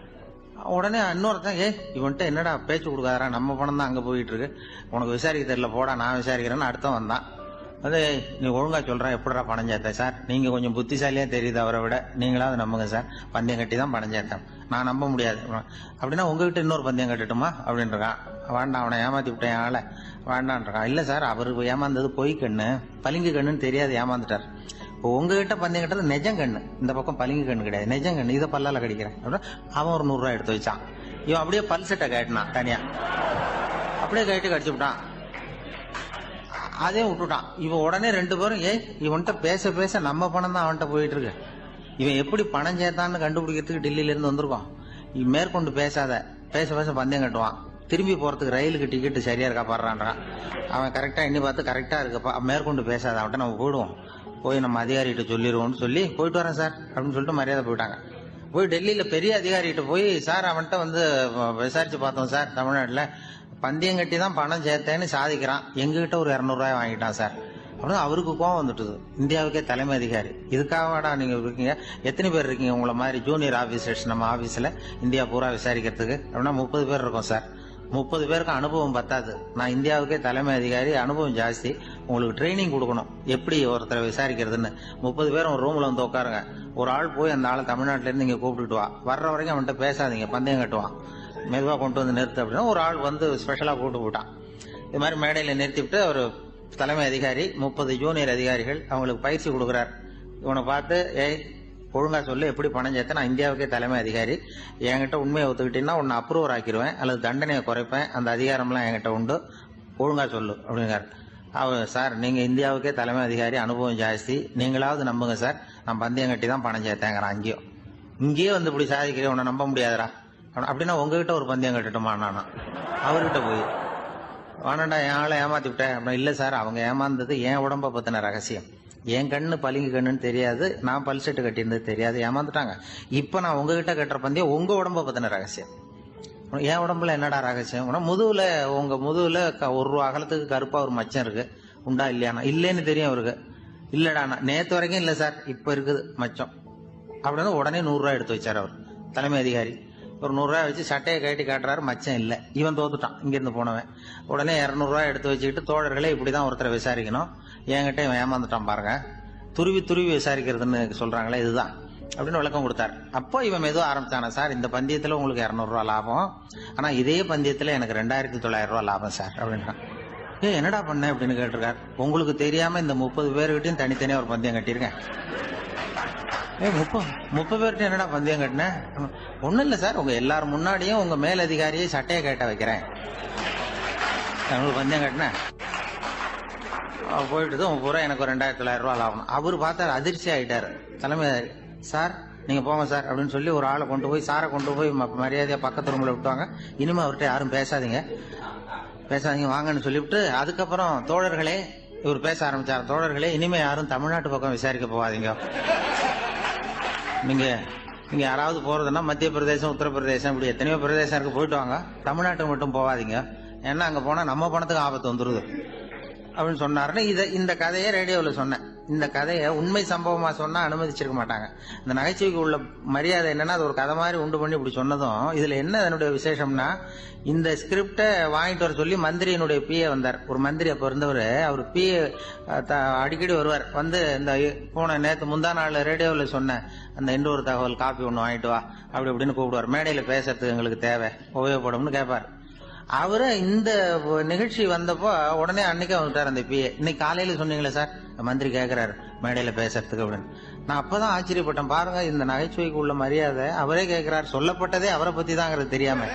உடனே இன்னொருத்தன் ஏ இவன்ட்ட என்னடா பேச்சு கொடுக்காதடா நம்ம பணம் தான் அங்க போயிட்டு இருக்கு உனக்கு விசாரிக்க தெரியல போடா நான் விசாரிக்கிறேன்னு அடுத்தவன் வந்தான் அது நீ ஒழுங்கா சொல்றேன் எப்படிடா பணம் சேர்த்த சார் நீங்க கொஞ்சம் புத்திசாலியா தெரியுது அவரை விட நீங்களாவது நம்புங்க சார் பந்தயம் கட்டி தான் பணம் சேர்த்தேன் நான் நம்ப முடியாது அப்படின்னா உங்ககிட்ட இன்னொரு பந்தயம் கட்டட்டுமா அப்படின்றான் வேண்டாம் அவனை ஏமாத்தி விட்டேன் ஆளை வேண்டான்றான் இல்ல சார் அவருக்கு ஏமாந்தது பொய் கண்ணு பளிங்கு கண்ணுன்னு தெரியாது ஏமாந்துட்டார் இப்போ உங்ககிட்ட பந்தயம் கட்டது நெஜம் கண்ணு இந்த பக்கம் பளிங்கு கண்ணு கிடையாது நெஜம் கண்ணு இதை பல்லால கடிக்கிறேன் அப்படின்னா அவன் ஒரு நூறு ரூபாய் எடுத்து வச்சான் இவன் அப்படியே பல் செட்டை கட்டினான் தனியா அப்படியே கட்டி கடிச்சு விட்டான் அதையும் விட்டுட்டான் இவன் உடனே ரெண்டு பேரும் ஏய் இவன்கிட்ட பேச பேச நம்ம பணம் தான் அவன்கிட்ட போயிட்டு இருக்கு இவன் எப்படி பணம் சேர்த்தான்னு கண்டுபிடிக்கிறதுக்கு டெல்லியில இருந்து வந்திருக்கான் இவன் மேற்கொண்டு பேசாத பேச பேச பந்தயம் கட்டுவான் திரும்பி போறதுக்கு ரயிலுக்கு டிக்கெட் சரியா இருக்கா பாடுறான்றான் அவன் கரெக்டா எண்ணி பார்த்து கரெக்டா இருக்கப்பா மேற்கொண்டு பேசாத அவன்கிட்ட நம்ம போயிடுவோம் போய் நம்ம அதிகாரிகிட்ட சொல்லிடுவோம்னு சொல்லி போயிட்டு வரேன் சார் அப்படின்னு சொல்லிட்டு மரியாதை போயிட்டாங்க போய் டெல்லியில பெரிய அதிகாரிகிட்ட போய் சார் அவன்கிட்ட வந்து விசாரிச்சு பார்த்தோம் சார் தமிழ்நாட்டுல பந்தயம் கட்டி தான் பணம் சேர்த்தேன்னு சாதிக்கிறான் எங்ககிட்ட ஒரு இரநூறுவாய் வாங்கிட்டான் சார் அப்படின்னு அவருக்கு கோவம் வந்துட்டுது இந்தியாவுக்கே தலைமை அதிகாரி இதுக்காகவாடா நீங்க இருக்கீங்க எத்தனை பேர் இருக்கீங்க உங்களை மாதிரி ஜூனியர் ஆபீசர்ஸ் நம்ம ஆபீஸ்ல இந்தியா பூரா விசாரிக்கிறதுக்கு அப்படின்னா முப்பது பேர் இருக்கோம் சார் முப்பது பேருக்கு அனுபவம் பத்தாது நான் இந்தியாவுக்கே தலைமை அதிகாரி அனுபவம் ஜாஸ்தி உங்களுக்கு ட்ரைனிங் கொடுக்கணும் எப்படி ஒருத்தரை விசாரிக்கிறதுன்னு முப்பது பேரும் ஒரு ரூம்ல வந்து உட்காருங்க ஒரு ஆள் போய் அந்த ஆளை தமிழ்நாட்டுல இருந்து இங்க கூப்பிட்டுட்டு வா வர்ற வரைக்கும் அவன்கிட்ட பேசாதீங்க பந்தயம் கட்டுவான் மெதுவா கொண்டு வந்து நிறுத்து அப்படின்னா ஒரு ஆள் வந்து ஸ்பெஷலா கூப்பிட்டு போட்டான் இது மாதிரி மேடையில நிறுத்திவிட்டு ஒரு தலைமை அதிகாரி முப்பது ஜூனியர் அதிகாரிகள் அவங்களுக்கு பயிற்சி கொடுக்குறார் இவனை பார்த்து ஏய் ஒழுங்கா சொல்லு எப்படி பணம் சேர்த்த நான் இந்தியாவுக்கே தலைமை அதிகாரி என்கிட்ட உண்மையை ஒத்துக்கிட்டீங்கன்னா உன்னை அப்ரூவர் ஆக்கிடுவேன் அல்லது தண்டனையை குறைப்பேன் அந்த அதிகாரம்லாம் என்கிட்ட உண்டு ஒழுங்கா சொல்லு அப்படிங்கிறார் அவர் சார் நீங்க இந்தியாவுக்கே தலைமை அதிகாரி அனுபவம் ஜாஸ்தி நீங்களாவது நம்புங்க சார் நான் பந்தயம் கட்டி தான் பணம் சேர்த்தேங்கிறேன் அங்கேயும் இங்கேயே வந்து இப்படி சாதிக்கிறேன் உன்னை நம்ப முடியாதுடா அப்படின்னா, அப்படின்னா உங்ககிட்ட ஒரு பந்தயம் கட்டட்டுமா நானா அவர்கிட்ட போய் வேணாண்டா என் ஆளை ஏமாத்தி விட்டேன் அப்படின்னா இல்ல சார் அவங்க ஏமாந்தது என் உடம்ப பத்தின ரகசியம் என் கண்ணு பளிங்கு கண்ணுன்னு தெரியாது நான் பல் செட்டு கட்டியிருந்தது தெரியாது ஏமாந்துட்டாங்க இப்ப நான் உங்ககிட்ட கட்டுற பந்தயம் உங்க உடம்ப பத்தின ரகசியம் என் உடம்புல என்னடா ரகசியம் உன முதுகுல உங்க முதுகுல க- ஒரு ரூபா அகலத்துக்கு கருப்பா ஒரு மச்சம் இருக்கு உண்டா இல்லையானா இல்லைன்னு தெரியும் அவருக்கு இல்லடா நான் நேத்து வரைக்கும் இல்ல சார் இப்ப இருக்குது மச்சம் அப்படின்னு உடனே நூறு ரூபாய் எடுத்து வச்சார் அவர் தலைமை அதிகாரி ஒரு நூறு ரூபாய் வச்சு சட்டையை கட்டி காட்டுறாரு மச்சம் இல்ல இவன் தோத்துட்டான் இங்க இருந்து போனவன் உடனே இருநூறு ரூபாய் எடுத்து வச்சுக்கிட்டு தோழர்களே இப்படிதான் ஒருத்தரை விசாரிக்கணும் என்கிட்ட இவன் ஏமாந்துட்டான் பாருங்க துருவி துருவி விசாரிக்கிறதுன்னு சொல்றாங்களே இதுதான் அப்படின்னு விளக்கம் கொடுத்தார் அப்போ இவன் மெதுவாக ஆரம்பிச்சானா சார் இந்த பந்தயத்தில் உங்களுக்கு இரநூறுவா லாபம் ஆனா இதே பந்தயத்தில் எனக்கு ரெண்டாயிரத்தி தொள்ளாயிரம் ரூபா லாபம் சார் அப்படின்றான் ஏ என்னடா பண்ண அப்படின்னு கேட்டிருக்கார் உங்களுக்கு தெரியாம இந்த முப்பது பேர்கிட்டையும் தனித்தனியா ஒரு பந்தயம் கட்டியிருக்கேன் ஏ முப்பது முப்பது பேர்கிட்ட என்னடா பந்தயம் கட்டினேன் ஒன்றும் இல்லை சார் உங்க எல்லாரும் முன்னாடியும் உங்க மேலதிகாரியை சட்டையை கேட்ட வைக்கிறேன் உங்களுக்கு பந்தயம் கட்டினேன் அவர் போயிட்டு தான் பூரா எனக்கு ஒரு ரெண்டாயிரத்தி தொள்ளாயிரம் ரூபா லாபம் அவர் பார்த்தாரு அதிர்ச்சி ஆயிட்டாரு தலைமை சார் நீங்க போங்க சார் அப்படின்னு சொல்லி ஒரு ஆளை கொண்டு போய் சாரை கொண்டு போய் ம- மரியாதையா பக்கத்து ரூம்ல விட்டுவாங்க இனிமே அவர்கிட்ட யாரும் பேசாதீங்க பேசாதீங்க வாங்கன்னு சொல்லிவிட்டு அதுக்கப்புறம் தோழர்களே இவர் பேச ஆரம்பிச்சார் தோழர்களே இனிமே யாரும் தமிழ்நாட்டு பக்கம் விசாரிக்க போகாதீங்க நீங்க நீங்க யாராவது போறதுன்னா மத்திய பிரதேசம் உத்தரப்பிரதேசம் இப்படி எத்தனையோ பிரதேசம் இருக்கு போயிட்டு வாங்க தமிழ்நாட்டுக்கு மட்டும் போகாதீங்க ஏன்னா அங்க போனா நம்ம பணத்துக்கு ஆபத்து வந்துருது அப்படின்னு சொன்னாருன்னு இதை இந்த கதையை ரேடியோவில் சொன்னேன் இந்த கதையை உண்மை சம்பவமா சொன்னா அனுமதிச்சிருக்க மாட்டாங்க இந்த நகைச்சுவைக்கு உள்ள மரியாதை என்னன்னா அது ஒரு கதை மாதிரி உண்டு பண்ணி இப்படி சொன்னதும் இதுல என்ன அதனுடைய விசேஷம்னா இந்த ஸ்கிரிப்டை வாங்கிட்டு வர சொல்லி மந்திரியினுடைய பிஏ வந்தார் ஒரு மந்திரி அப்ப இருந்தவர் அவர் பிஏ அடிக்கடி வருவார் வந்து இந்த போன நேத்து முந்தா நாள் ரேடியோவில் சொன்ன அந்த இன்னொரு தகவல் காப்பி ஒன்று வாங்கிட்டு வா அப்படி இப்படின்னு கூப்பிடுவார் மேடையில பேசுறதுக்கு எங்களுக்கு தேவை உபயோகப்படும்னு கேட்பார் அவரு இந்த நிகழ்ச்சி வந்தப்போ உடனே அன்னைக்கு வந்துட்டார் அந்த பிஏ இன்னைக்கு காலையில சொன்னீங்களே சார் மந்திரி கேக்குறாரு மேடையில பேசுறதுக்கு அப்படின்னு நான் அப்பதான் ஆச்சரியப்பட்டேன் பாருங்க இந்த நகைச்சுவைக்கு உள்ள மரியாதை அவரே கேக்குறாரு சொல்லப்பட்டதே அவரை பத்தி தாங்கிறது தெரியாம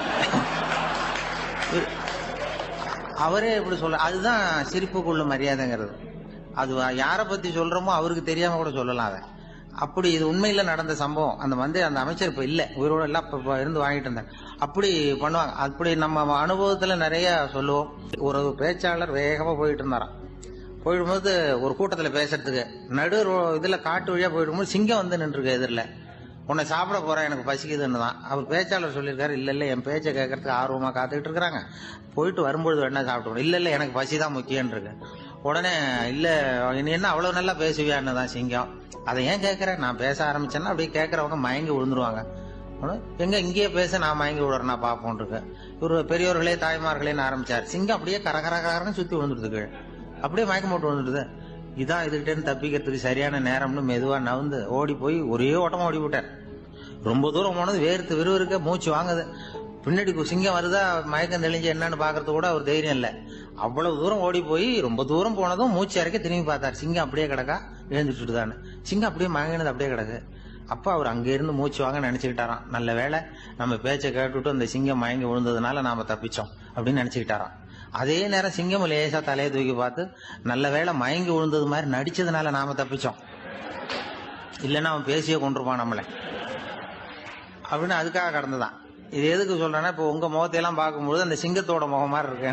அவரே எப்படி சொல்ல அதுதான் சிரிப்புக்குள்ள மரியாதைங்கிறது அது யாரை பத்தி சொல்றோமோ அவருக்கு தெரியாம கூட சொல்லலாம் அதை அப்படி இது உண்மையில நடந்த சம்பவம் அந்த வந்து அந்த அமைச்சர் இப்ப இல்ல உயிரோட எல்லாம் இப்ப இப்ப இருந்து வாங்கிட்டு இருந்தாங்க அப்படி பண்ணுவாங்க அப்படி நம்ம அனுபவத்துல நிறைய சொல்லுவோம் ஒரு பேச்சாளர் வேகமா போயிட்டு இருந்தாராம் போயிடும்போது ஒரு கூட்டத்துல பேசுறதுக்கு நடு ரோ- இதுல காட்டு வழியா போயிடும்போது சிங்கம் வந்து நின்றுருக்கு எதிரில் உன்னை சாப்பிட போறேன் எனக்கு பசிக்குதுன்னு தான் அவர் பேச்சாளர் சொல்லியிருக்காரு இல்ல இல்ல என் பேச்சை கேட்கறதுக்கு ஆர்வமா காத்துக்கிட்டு இருக்கிறாங்க போயிட்டு வரும்பொழுது வேணா சாப்பிட்டு இல்ல இல்ல எனக்கு பசி தான் முக்கியம் இருக்கு உடனே இல்ல நீ என்ன அவ்வளவு நல்லா பேசுவியான்னு தான் சிங்கம் அதை ஏன் கேட்கற நான் பேச ஆரம்பிச்சேன்னா அப்படியே கேட்கறவங்க மயங்கி விழுந்துருவாங்க உடனே, எங்க இங்கேயே பேச நான் மயங்கி விடுறேன் நான் பார்ப்போம் இருக்கு இவரு பெரியவர்களே தாய்மார்களேன்னு ஆரம்பிச்சார் சிங்கம் அப்படியே கர கர கரன்னு சுத்தி விழுந்துருது கீழே அப்படியே மயக்கம் போட்டு விழுந்துருது இதான் இதுகிட்ட இருந்து தப்பிக்கிறதுக்கு சரியான நேரம்னு மெதுவா நவுந்து ஓடி போய் ஒரே ஓட்டமா ஓடி விட்டார் ரொம்ப தூரம் போனது வேர்த்து விறுவிறுக்க மூச்சு வாங்குது பின்னாடி கு- சிங்கம் வருதா மயக்கம் தெளிஞ்சு என்னன்னு பாக்குறது கூட ஒரு தைரியம் இல்ல அவ்வளவு தூரம் ஓடி போய் ரொம்ப தூரம் போனதும் மூச்சு இறக்க திரும்பி பார்த்தார் சிங்கம் அப்படியே கிடக்கா எழுந்துட்டுதான்னு சிங்கம் அப்படியே மயங்கினது அப்படியே கிடக்கு அப்ப அவர் அங்க இருந்து மூச்சு வாங்க நினைச்சுக்கிட்டாராம் நல்ல வேளை நம்ம பேச்சை கேட்டுட்டு அந்த சிங்கம் மயங்கி விழுந்ததுனால நாம தப்பிச்சோம் அப்படின்னு நினைச்சுக்கிட்டாராம் அதே நேரம் சிங்கம் லேசா தலையை தூக்கி பார்த்து நல்ல வேளை மயங்கி விழுந்தது மாதிரி நடிச்சதுனால நாம தப்பிச்சோம் இல்லைன்னா அவன் பேசியே கொண்டிருப்பான் நம்மளை அப்படின்னு அதுக்காக கடந்துதான் இது எதுக்கு சொல்றேன்னா இப்போ உங்க முகத்தையெல்லாம் பார்க்கும்போது அந்த சிங்கத்தோட முகம் மாதிரி இருக்கேன்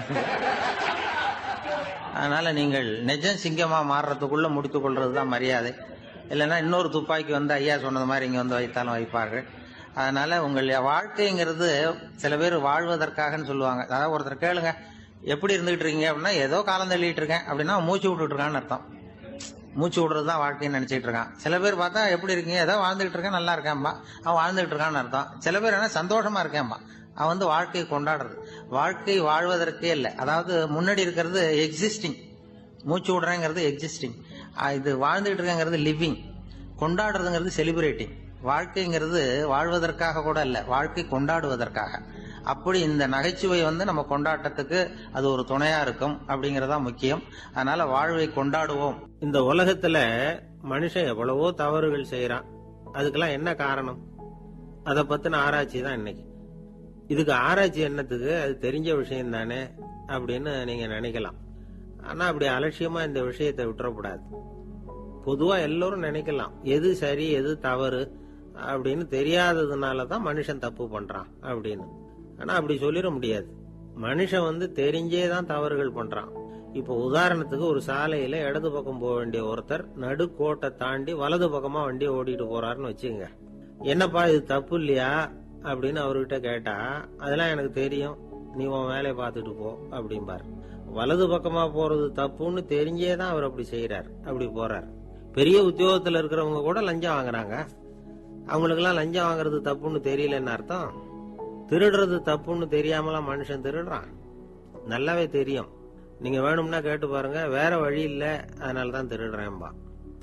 அதனால நீங்கள் நிஜம் சிங்கமா மாறுறதுக்குள்ள முடித்துக் கொள்றதுதான் மரியாதை இல்லைன்னா இன்னொரு துப்பாக்கி வந்து ஐயா சொன்னது மாதிரி இங்க வந்து வைத்தாலும் வைப்பார்கள் அதனால உங்கள் வாழ்க்கைங்கிறது சில பேர் வாழ்வதற்காகன்னு சொல்லுவாங்க அதாவது ஒருத்தர் கேளுங்க எப்படி இருந்துகிட்டு இருக்கீங்க அப்படின்னா ஏதோ காலம் தள்ளிட்டு இருக்கேன் அப்படின்னா மூச்சு விட்டுட்டு இருக்கான்னு அர்த்தம் மூச்சு விடுறது தான் வாழ்க்கைன்னு நினைச்சிட்டு இருக்கான் சில பேர் பார்த்தா எப்படி இருக்கீங்க ஏதோ வாழ்ந்துகிட்டு இருக்கேன் நல்லா இருக்கேன்பா அவன் வாழ்ந்துகிட்டு இருக்கான்னு அர்த்தம் சில பேர் என்ன சந்தோஷமா இருக்கேன்பா அவன் வந்து வாழ்க்கையை கொண்டாடுறது வாழ்க்கை வாழ்வதற்கே இல்லை அதாவது முன்னாடி இருக்கிறது எக்ஸிஸ்டிங் மூச்சு விடுறேங்கிறது எக்ஸிஸ்டிங் இது வாழ்ந்துகிட்டு இருக்கேங்கிறது லிவிங் கொண்டாடுறதுங்கிறது செலிப்ரேட்டிங் வாழ்க்கைங்கிறது வாழ்வதற்காக கூட இல்ல வாழ்க்கை கொண்டாடுவதற்காக அப்படி இந்த நகைச்சுவை வந்து நம்ம கொண்டாட்டத்துக்கு அது ஒரு துணையா இருக்கும் அப்படிங்கறதா முக்கியம் அதனால வாழ்வை கொண்டாடுவோம் இந்த உலகத்துல மனுஷன் எவ்வளவோ தவறுகள் செய்யறான் அதுக்கெல்லாம் என்ன காரணம் அத பத்தின ஆராய்ச்சி தான் இன்னைக்கு இதுக்கு ஆராய்ச்சி என்னத்துக்கு அது தெரிஞ்ச விஷயம் தானே அப்படின்னு நீங்க நினைக்கலாம் ஆனா அப்படி அலட்சியமா இந்த விஷயத்தை விட்டுறக்கூடாது பொதுவா எல்லோரும் நினைக்கலாம் எது சரி எது தவறு அப்படின்னு தெரியாததுனால தான் மனுஷன் தப்பு பண்றான் அப்படின்னு ஆனா அப்படி சொல்லிட முடியாது மனுஷன் வந்து தெரிஞ்சே தான் தவறுகள் பண்றான் இப்போ உதாரணத்துக்கு ஒரு சாலையில இடது பக்கம் போக வேண்டிய ஒருத்தர் நடுக்கோட்டை தாண்டி வலது பக்கமா வண்டி ஓட்டிட்டு போறாருன்னு வச்சுங்க என்னப்பா இது தப்பு இல்லையா அப்படின்னு அவர்கிட்ட கேட்டா அதெல்லாம் எனக்கு தெரியும் நீ உன் வேலையை பார்த்துட்டு போ அப்படிம்பார் வலது பக்கமா போறது தப்புன்னு தெரிஞ்சே தான் அவர் அப்படி செய்யறார் அப்படி போறார் பெரிய உத்தியோகத்துல இருக்கிறவங்க கூட லஞ்சம் வாங்குறாங்க அவங்களுக்கெல்லாம் லஞ்சம் வாங்குறது தப்புன்னு தெரியலன்னு அர்த்தம் திருடுறது தப்புன்னு தெரியாமலாம் மனுஷன் திருடுறான் நல்லாவே தெரியும் நீங்க வேணும்னா கேட்டு பாருங்க வேற வழி இல்ல அதனால தான் திருடுறேன்பா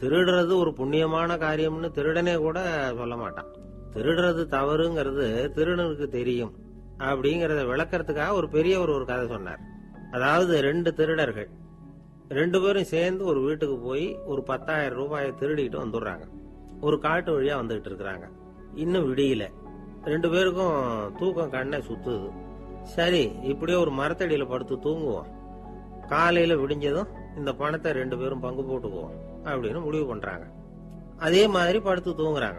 திருடுறது ஒரு புண்ணியமான காரியம்னு திருடனே கூட சொல்ல மாட்டான் திருடுறது தவறுங்கிறது திருடனுக்கு தெரியும் அப்படிங்கறத விளக்கறதுக்காக ஒரு பெரியவர் ஒரு கதை சொன்னார் அதாவது ரெண்டு திருடர்கள் ரெண்டு பேரும் சேர்ந்து ஒரு வீட்டுக்கு போய் ஒரு பத்தாயிரம் ரூபாயை திருடிட்டு வந்துடுறாங்க ஒரு காட்டு வழியா வந்துகிட்டு இருக்கிறாங்க இன்னும் விடியல ரெண்டு பேருக்கும் தூக்கம் கண்ணை சுத்துது சரி இப்படியே ஒரு மரத்தடியில படுத்து தூங்குவோம் காலையில விடிஞ்சதும் இந்த பணத்தை ரெண்டு பேரும் பங்கு போட்டுக்குவோம் அப்படின்னு முடிவு பண்றாங்க அதே மாதிரி படுத்து தூங்குறாங்க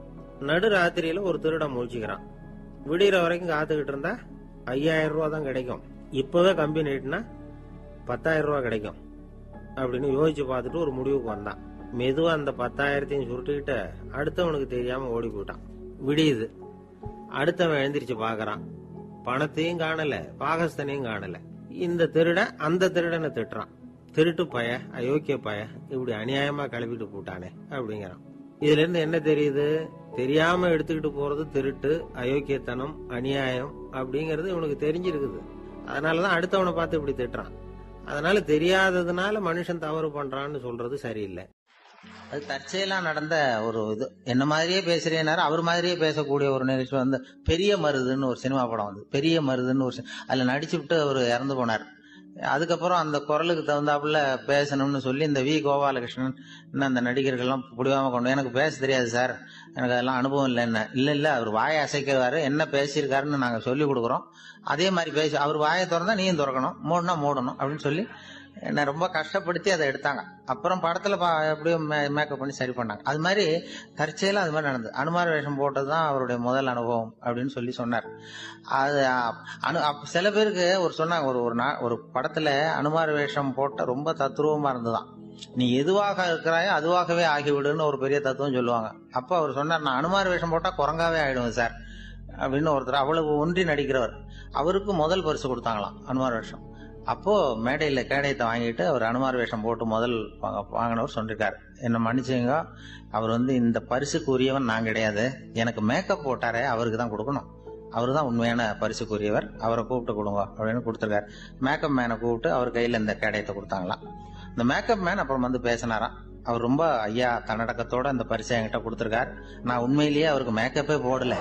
நடு ராத்திரியில ஒரு திருடன் முழிச்சுக்கிறான் விடிகிற வரைக்கும் காத்துக்கிட்டு இருந்தா ஐயாயிரம் ரூபா தான் கிடைக்கும் இப்பவே கம்பி நீட்டினா பத்தாயிரம் ரூபா கிடைக்கும் அப்படின்னு யோசிச்சு பார்த்துட்டு ஒரு முடிவுக்கு வந்தான் மெதுவா அந்த பத்தாயிரத்தையும் சுருட்டிக்கிட்டு அடுத்தவனுக்கு தெரியாம ஓடி போயிட்டான் விடியுது அடுத்தவன் எழுந்திரிச்சு பாக்குறான் பணத்தையும் காணல பாகஸ்தனையும் காணல இந்த திருடன் அந்த திருடனை திட்டுறான் திருட்டு பய அயோக்கிய பய இப்படி அநியாயமா கிளப்பிட்டு போட்டானே அப்படிங்கிறான் இதுல இருந்து என்ன தெரியுது தெரியாம எடுத்துக்கிட்டு போறது திருட்டு அயோக்கியத்தனம் அநியாயம் அப்படிங்கறது இவனுக்கு தெரிஞ்சிருக்குது அதனாலதான் அடுத்தவனை பார்த்து இப்படி திட்டுறான் அதனால தெரியாததுனால மனுஷன் தவறு பண்றான்னு சொல்றது சரியில்லை அது தற்செயலா நடந்த ஒரு இது என்ன மாதிரியே பேசுறேனாரு அவர் மாதிரியே பேசக்கூடிய ஒரு நிகழ்ச்சி வந்து பெரிய மருதுன்னு ஒரு சினிமா படம் வந்து பெரிய மருதுன்னு ஒரு சி- அதுல நடிச்சு விட்டு அவர் இறந்து போனார் அதுக்கப்புறம் அந்த குரலுக்கு தகுந்தாப்புல பேசணும்னு சொல்லி இந்த வி கோபாலகிருஷ்ணன் இன்னும் அந்த நடிகர்கள்லாம் பிடிவாம கொண்டு எனக்கு பேச தெரியாது சார் எனக்கு அதெல்லாம் அனுபவம் இல்லை என்ன இல்ல இல்ல அவர் வாயை அசைக்கிறாரு என்ன பேசியிருக்காருன்னு நாங்க சொல்லி கொடுக்குறோம் அதே மாதிரி பேசி அவர் வாயை திறந்தா நீயும் திறக்கணும் மூடனா மூடணும் அப்படின்னு சொல்லி என்னை ரொம்ப கஷ்டப்படுத்தி அதை எடுத்தாங்க அப்புறம் படத்துல பா- எப்படியோ மேக்கப் பண்ணி சரி பண்ணாங்க அது மாதிரி தற்செயலா அது மாதிரி நடந்தது அனுமார வேஷம் போட்டதுதான் அவருடைய முதல் அனுபவம் அப்படின்னு சொல்லி சொன்னார் அது அ- அனு அப்ப சில பேருக்கு ஒரு சொன்னாங்க ஒரு ஒரு நா- ஒரு படத்துல அனுமார வேஷம் போட்ட ரொம்ப தத்ரூபமா இருந்ததுதான் நீ எதுவாக இருக்கிறாயோ அதுவாகவே ஆகிவிடுன்னு ஒரு பெரிய தத்துவம் சொல்லுவாங்க அப்ப அவர் சொன்னார் நான் அனுமார வேஷம் போட்டா குரங்காவே ஆயிடுவேன் சார் அப்படின்னு ஒருத்தர் அவ்வளவு ஒன்றி நடிக்கிறவர் அவருக்கு முதல் பரிசு கொடுத்தாங்களாம் அனுமார் வேஷம் அப்போ மேடையில கேடயத்தை வாங்கிட்டு அவர் அனுமார் வேஷம் போட்டு முதல் வாங்க- வாங்கினவர் சொல்லிருக்காரு என்ன மன்னிச்சுங்க அவர் வந்து இந்த பரிசுக்கு உரியவன் நான் கிடையாது எனக்கு மேக்கப் போட்டாரே அவருக்கு தான் கொடுக்கணும் அவர் தான் உண்மையான பரிசுக்குரியவர் அவரை கூப்பிட்டு கொடுங்க அப்படின்னு கொடுத்துருக்காரு மேக்கப் மேனை கூப்பிட்டு அவர் கையில இந்த கேடயத்தை கொடுத்தாங்களாம் இந்த மேக்கப் மேன் அப்புறம் வந்து பேசினாராம் அவர் ரொம்ப ஐயா தன்னடக்கத்தோட அந்த பரிசை என்கிட்ட கொடுத்துருக்காரு நான் உண்மையிலேயே அவருக்கு மேக்கப்பே போடல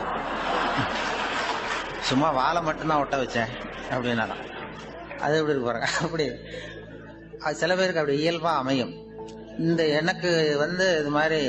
சும்மா வாழை மட்டும்தான் ஒட்ட வச்சேன் அப்படின்னாலாம் அது எப்படி இருக்கு பாருங்க அப்படி அது சில பேருக்கு அப்படி இயல்பா அமையும் இந்த எனக்கு வந்து இது மாதிரி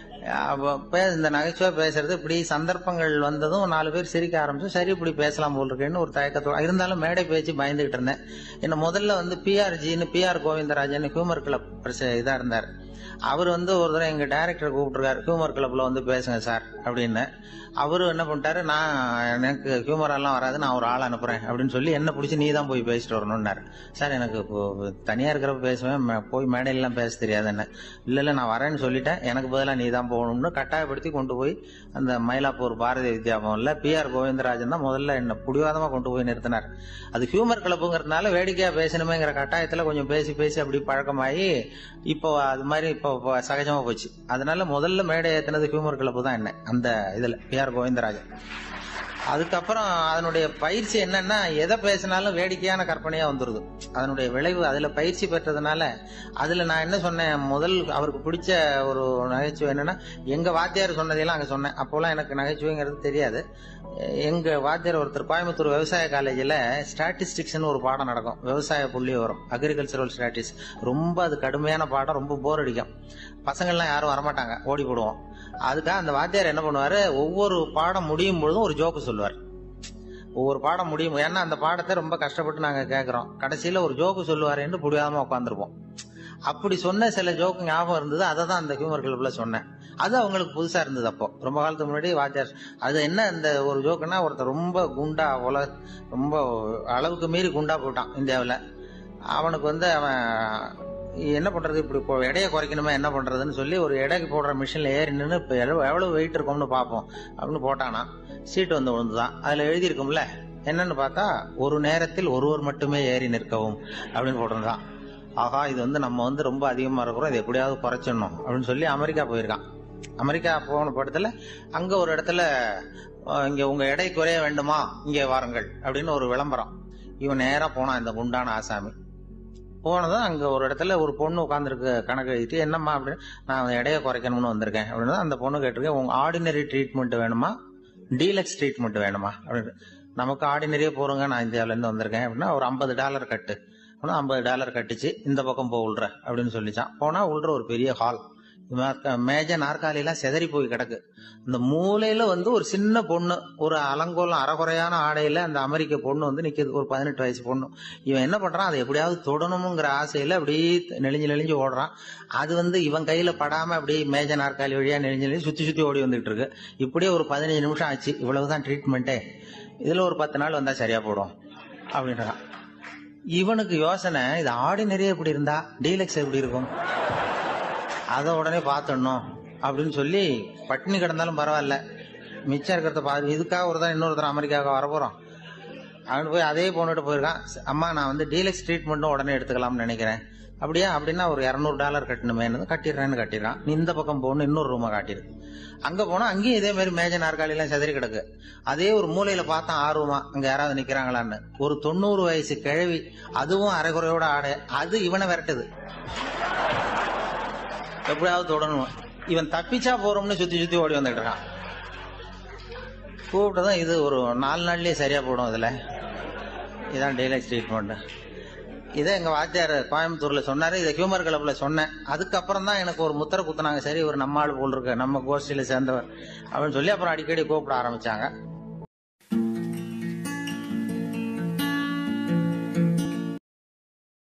அவ பே- இந்த நகைச்சுவை பேசுறது இப்படி சந்தர்ப்பங்கள் வந்ததும் நாலு பேர் சிரிக்க ஆரம்பிச்சு சரி இப்படி பேசலாம் போல் இருக்கேன்னு ஒரு தயக்கத்தோட இருந்தாலும் மேடை பேச்சு பயந்துகிட்டு இருந்தேன் என்ன முதல்ல வந்து பிஆர் ஜின்னு பிஆர் கோவிந்தராஜன் ஹியூமர் கிளப் இதா இருந்தார் அவர் வந்து ஒரு தடவை எங்க டைரக்டர் கூப்பிட்டுருக்காரு ஹியூமர் கிளப்ல வந்து பேசுங்க சார் அப்படின்னு அவரு என்ன பண்ணிட்டாரு நான் எனக்கு ஹியூமர் எல்லாம் வராது நான் ஒரு ஆள் அனுப்புறேன் அப்படின்னு சொல்லி என்ன பிடிச்சி நீ தான் போய் பேசிட்டு வரணும்னாரு சார் எனக்கு இப்போ தனியா இருக்கிறப்ப பேசுவேன் மே- போய் மேடையெல்லாம் பேச தெரியாது என்ன இல்ல இல்ல நான் வரேன்னு சொல்லிட்டேன் எனக்கு பதிலாக நீ தான் போகணும்னு கட்டாயப்படுத்தி கொண்டு போய் அந்த மயிலாப்பூர் பாரதிய வித்யா பவன்ல பி ஆர் கோவிந்தராஜன் தான் முதல்ல என்ன புடிவாதமா கொண்டு போய் நிறுத்தினார் அது ஹியூமர் கிளப்புங்கிறதுனால வேடிக்கையா பேசணுமேங்கிற கட்டாயத்துல கொஞ்சம் பேசி பேசி அப்படி பழக்கமாகி இப்போ அது மாதிரி இப்போ இப்போ சகஜமா போச்சு அதனால முதல்ல மேடை ஏத்தினது ஹியூமர் கிளப்பு தான் என்ன அந்த இதுல பி ஆர் கோவிந்தராஜன் அதுக்கப்புறம் அதனுடைய பயிற்சி என்னன்னா எதை பேசினாலும் வேடிக்கையான கற்பனையா வந்துருது அதனுடைய விளைவு அதுல பயிற்சி பெற்றதுனால அதுல நான் என்ன சொன்னேன் முதல் அவருக்கு பிடிச்ச ஒரு நகைச்சுவை என்னன்னா எங்க வாத்தியார் சொன்னதையெல்லாம் அங்க சொன்னேன் அப்போலாம் எனக்கு நகைச்சுவைங்கிறது தெரியாது எங்க வாத்தியார் ஒருத்தர் கோயம்புத்தூர் விவசாய காலேஜில் ஸ்டாட்டிஸ்டிக்ஸ்னு ஒரு பாடம் நடக்கும் விவசாய புள்ளி வரும் அக்ரிகல்ச்சரல் ஸ்டாட்டிஸ் ரொம்ப அது கடுமையான பாடம் ரொம்ப போர் அடிக்கும் பசங்கள்லாம் யாரும் வரமாட்டாங்க ஓடி போடுவோம் அதுக்காக அந்த வாத்தியார் என்ன பண்ணுவாரு ஒவ்வொரு பாடம் முடியும் பொழுதும் ஒரு ஜோக்கு சொல்லுவார் ஒவ்வொரு பாடம் முடியும் ஏன்னா அந்த பாடத்தை ரொம்ப கஷ்டப்பட்டு நாங்க கேட்கறோம் கடைசியில ஒரு ஜோக்கு சொல்லுவாருன்னு புடியாம உட்காந்துருப்போம் அப்படி சொன்ன சில ஜோக்கு ஞாபகம் இருந்தது அதை தான் அந்த ஹியூமர் கிளப்ல சொன்னேன் அது அவங்களுக்கு புதுசா இருந்தது அப்போ ரொம்ப காலத்துக்கு முன்னாடி வாத்தியார் அது என்ன இந்த ஒரு ஜோக்குன்னா ஒருத்தர் ரொம்ப குண்டா உல ரொம்ப அளவுக்கு மீறி குண்டா போயிட்டான் இந்தியாவில் அவனுக்கு வந்து அவன் என்ன பண்றது இப்படி இப்போ எடையை குறைக்கணுமே என்ன பண்றதுன்னு சொல்லி ஒரு எடைக்கு போடுற மிஷின்ல ஏறி நின்று இப்போ எவ்வளவு எவ்வளவு வெயிட் இருக்கும்னு பார்ப்போம் அப்படின்னு போட்டானா சீட்டு வந்து விழுந்துதான் அதுல எழுதி இருக்கும்ல என்னன்னு பார்த்தா ஒரு நேரத்தில் ஒருவர் மட்டுமே ஏறி நிற்கவும் அப்படின்னு போட்டிருந்தான் ஆஹா இது வந்து நம்ம வந்து ரொம்ப அதிகமா இருக்கிறோம் இது எப்படியாவது குறைச்சிடணும் அப்படின்னு சொல்லி அமெரிக்கா போயிருக்கான் அமெரிக்கா போன படத்துல அங்க ஒரு இடத்துல அஹ், இங்க உங்க எடை குறைய வேண்டுமா இங்கே வாருங்கள் அப்படின்னு ஒரு விளம்பரம் இவன் நேரா போனான் இந்த குண்டான ஆசாமி போனதும் அங்க ஒரு இடத்துல ஒரு பொண்ணு உட்காந்துருக்கு கணக்கு எழுதிட்டு என்னம்மா அப்படின்னு நான் எடையை குறைக்கணும்னு வந்திருக்கேன் அப்படின்னு அந்த பொண்ணு கேட்டிருக்கேன் உங்க ஆர்டினரி ட்ரீட்மெண்ட் வேணுமா டீலக்ஸ் ட்ரீட்மெண்ட் வேணுமா அப்படின்னு நமக்கு ஆர்டினரியே போறோங்க நான் இந்தியாவில இருந்து வந்திருக்கேன் அப்படின்னா ஒரு ஐம்பது டாலர் கட்டு அப்படின்னா ஐம்பது டாலர் கட்டிச்சு இந்த பக்கம் போ உள்ற அப்படின்னு சொல்லிச்சான் போனா உள்ற ஒரு பெரிய ஹால் மேஜ நாற்காலி எல்லாம் செதறி போய் கிடக்கு இந்த மூலையில வந்து ஒரு சின்ன பொண்ணு ஒரு அலங்கோலம் அறகுறையான ஆடையில அந்த அமெரிக்க பொண்ணு வந்து நிக்குது ஒரு பதினெட்டு வயசு பொண்ணு இவன் என்ன பண்றான் அதை எப்படியாவது தொடணுங்கிற ஆசையில அப்படியே நெளிஞ்சு நெளிஞ்சு ஓடுறான் அது வந்து இவன் கையில படாம அப்படியே மேஜ நாற்காலி வழியா நெளிஞ்சு நெளிஞ்சு சுத்தி சுத்தி ஓடி வந்துட்டு இருக்கு இப்படியே ஒரு பதினஞ்சு நிமிஷம் ஆச்சு இவ்வளவுதான் ட்ரீட்மெண்ட்டே இதுல ஒரு பத்து நாள் வந்தா சரியா போடும் அப்படின்றான் இவனுக்கு யோசனை இது ஆர்டினரியே எப்படி இருந்தா டீலக்ஸ் எப்படி இருக்கும் அதை உடனே பார்த்துடணும் அப்படின்னு சொல்லி பட்டினி கிடந்தாலும் பரவாயில்ல மிச்சம் இருக்கிறத பாரு இதுக்காக ஒரு தான் இன்னொருத்தர் அமெரிக்காவுக்கு வர போறோம் அவனு போய் அதே பொண்ணுகிட்ட போயிருக்கான் அம்மா நான் வந்து டீலக்ஸ் ட்ரீட்மெண்ட்டும் உடனே எடுத்துக்கலாம்னு நினைக்கிறேன் அப்படியா அப்படின்னா ஒரு இரநூறு டாலர் கட்டணுமேனு கட்டிடுறேன்னு கட்டிடுறான் நீ இந்த பக்கம் போகணும் இன்னொரு ரூமை காட்டியிருக்கு அங்க போனா அங்கேயும் இதே மாதிரி மேஜ நாற்காலி எல்லாம் செதறி கிடக்கு அதே ஒரு மூலையில பார்த்தா ஆர்வமா அங்க யாராவது நிக்கிறாங்களான்னு ஒரு தொண்ணூறு வயசு கிழவி அதுவும் அரைகுறையோட ஆடை அது இவனை விரட்டுது எப்படியாவது தொடணும் இவன் தப்பிச்சா போறோம்னு சுத்தி சுத்தி ஓடி வந்துட்டு இருக்கான் கூப்பிட்டதும் இது ஒரு நாலு நாள்லயே சரியா போடும் இதுல இதான் டெய்லக்ஸ் ட்ரீட்மெண்ட் இதை எங்க வாத்தியார் கோயம்புத்தூர்ல சொன்னாரு இதை ஹியூமர் கிளப்ல சொன்னேன் அதுக்கப்புறம் தான் எனக்கு ஒரு முத்திர குத்துனாங்க சரி ஒரு நம்ம ஆள் போல் இருக்கு நம்ம கோஷ்டியில சேர்ந்தவர் அப்படின்னு சொல்லி அப்புறம் அடிக்கடி கூப்பிட ஆரம்பிச்சாங்க